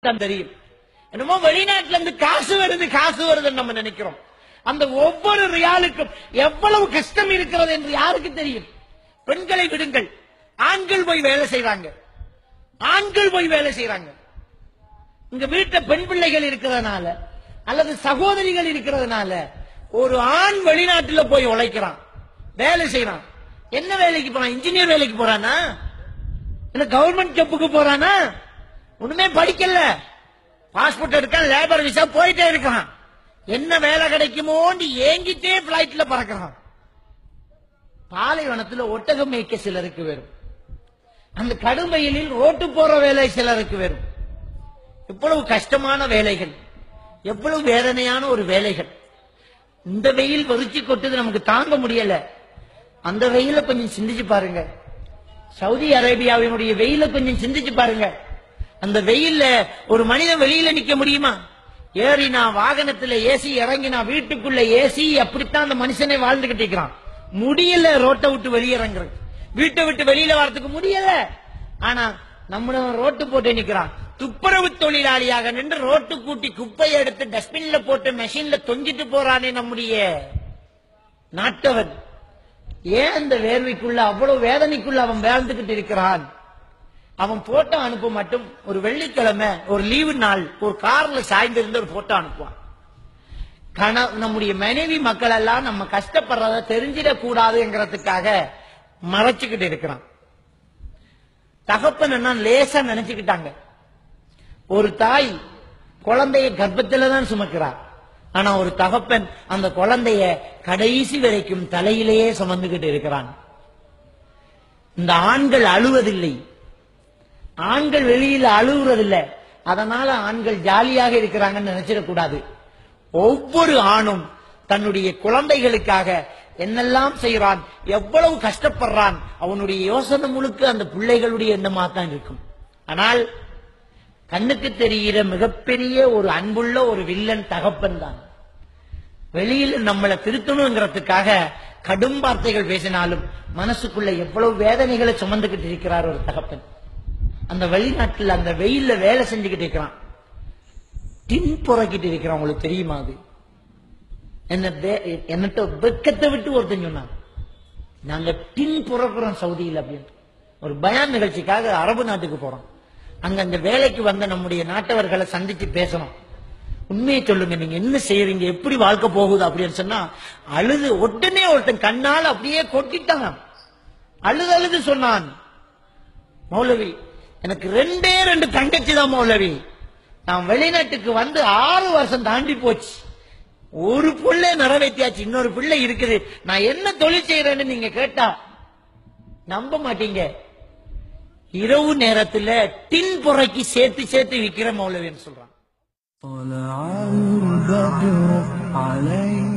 தான் தெரியும் என்னமோ வெளிநாட்டுல இருந்து காசு வருது காசு வருதுன்னு நம்ம நினைக்கிறோம் அந்த ஒவ்வொரு ரியாலுக்கும் எவ்வளவு கஷ்டம் இருக்கிறது என்று யாருக்கு தெரியும் பெண்களை விடுங்கள் ஆண்கள் போய் வேலை செய்றாங்க ஆண்கள் போய் வேலை செய்றாங்க இங்க வீட்டுல பெண் பிள்ளைகள் இருக்கிறதுனால அல்லது சகோதரிகள் இருக்கிறதுனால ஒரு ஆண் வெளிநாட்டுல போய் உழைக்கிறான் வேலை செய்யறான் என்ன வேலைக்கு போறான் இன்ஜினியர் வேலைக்கு போறானா இல்ல கவர்மெண்ட் ஜப்புக்கு போறானா ஒண்ணுமே படிக்கல பாஸ்போர்ட் எடுக்க லேபர் விசா போயிட்டே இருக்கான் என்ன வேலை கிடைக்குமோன்னு ஏங்கிட்டே பிளைட்ல பறக்கிறான் பாலைவனத்துல ஒட்டகம் மேய்க்க சிலருக்கு வரும் அந்த கடுமையிலில் ரோட்டு போற வேலை சிலருக்கு வரும் எவ்வளவு கஷ்டமான வேலைகள் எவ்வளவு வேதனையான ஒரு வேலைகள் இந்த வெயில் வெறிச்சு கொட்டுது நமக்கு தாங்க முடியல அந்த வெயில கொஞ்சம் சிந்திச்சு பாருங்க சவுதி அரேபியாவினுடைய வெயில கொஞ்சம் சிந்திச்சு பாருங்க அந்த வெயில்ல ஒரு மனிதன் வெளியில நிக்க முடியுமா ஏறினா வாகனத்துல ஏசி இறங்கினா வீட்டுக்குள்ள ஏசி அப்படித்தான் அந்த மனுஷனே வாழ்ந்துகிட்டு இருக்கிறான் முடியல ரோட்டை விட்டு வெளியிறங்குறது வீட்டை விட்டு வெளியில வரதுக்கு முடியல ஆனா நம்ம ரோட்டு போட்டு நிக்கிறான் துப்புரவு தொழிலாளியாக நின்று ரோட்டு கூட்டி குப்பையை எடுத்து டஸ்ட்பின்ல போட்டு மெஷின்ல தொங்கிட்டு போறானே நம்முடைய நாட்டவன் ஏன் அந்த வேர்வைக்குள்ள அவ்வளவு வேதனைக்குள்ள அவன் வாழ்ந்துகிட்டு இருக்கிறான் அவன் போட்டோ அனுப்ப மட்டும் ஒரு வெள்ளிக்கிழமை ஒரு லீவு நாள் ஒரு கார்ல சாய்ந்திருந்து ஒரு போட்டோ அனுப்புவான் கண நம்முடைய மனைவி மக்கள் எல்லாம் நம்ம கஷ்டப்படுறத தெரிஞ்சிடக் கூடாதுங்கிறதுக்காக மறைச்சுக்கிட்டு இருக்கிறான் தகப்பன் என்ன லேசா நினைச்சுக்கிட்டாங்க ஒரு தாய் குழந்தைய கர்ப்பத்துல தான் சுமக்கிறார் ஆனா ஒரு தகப்பன் அந்த குழந்தைய கடைசி வரைக்கும் தலையிலேயே சுமந்துகிட்டு இருக்கிறான் இந்த ஆண்கள் அழுவதில்லை ஆண்கள் வெளியில அழுகுறதில்லை அதனால ஆண்கள் ஜாலியாக இருக்கிறாங்கன்னு நினைச்சிடக்கூடாது ஒவ்வொரு ஆணும் தன்னுடைய குழந்தைகளுக்காக என்னெல்லாம் செய்யறான் எவ்வளவு கஷ்டப்படுறான் அவனுடைய யோசனை முழுக்க அந்த பிள்ளைகளுடைய எண்ணமா தான் இருக்கும் ஆனால் கண்ணுக்கு தெரிகிற மிகப்பெரிய ஒரு அன்புள்ள ஒரு வில்லன் தகப்பன் தான் வெளியில் நம்மளை திருத்தணுங்கிறதுக்காக கடும் வார்த்தைகள் பேசினாலும் மனசுக்குள்ள எவ்வளவு வேதனைகளை சுமந்துகிட்டு இருக்கிறார் ஒரு தகப்பன் அந்த வெளிநாட்டுல அந்த வெயில்ல வேலை செஞ்சுக்கிட்டு இருக்கிறான் டின் புறக்கிட்டு இருக்கிறான் உங்களுக்கு தெரியுமா அது என்ன வே- என்னட்ட வெக்கத்தை விட்டு ஒருத்தன் சொன்னான் நாங்க டின் புறக்குறோம் சவுதியில் அப்படின்னு ஒரு பயான் நிகழ்ச்சிக்காக அரபு நாட்டுக்கு போறோம் அங்க அந்த வேலைக்கு வந்த நம்முடைய நாட்டவர்களை சந்திச்சு பேசணும் உண்மையை சொல்லுங்க நீங்க என்ன செய்யறீங்க எப்படி வாழ்க்கை போகுது அப்படின்னு சொன்னா அழுது உடனே ஒருத்தன் கண்ணால் அப்படியே கொட்டிட்டான் அழுது அழுது சொன்னான் மௌலவி எனக்கு ரெண்டே ரெண்டு தங்கச்சி தான் மௌலவி நான் வெளிநாட்டுக்கு வந்து ஆறு வருஷம் தாண்டி போச்சு ஒரு பிள்ளை நிறைவேற்றியாச்சு இன்னொரு பிள்ளை இருக்குது நான் என்ன தொழில் செய்யறேன்னு நீங்க கேட்டா நம்ப மாட்டீங்க இரவு நேரத்துல டின் புறைக்கு சேர்த்து சேர்த்து விக்கிற மௌலவின்னு சொல்றான் طلع البدر علينا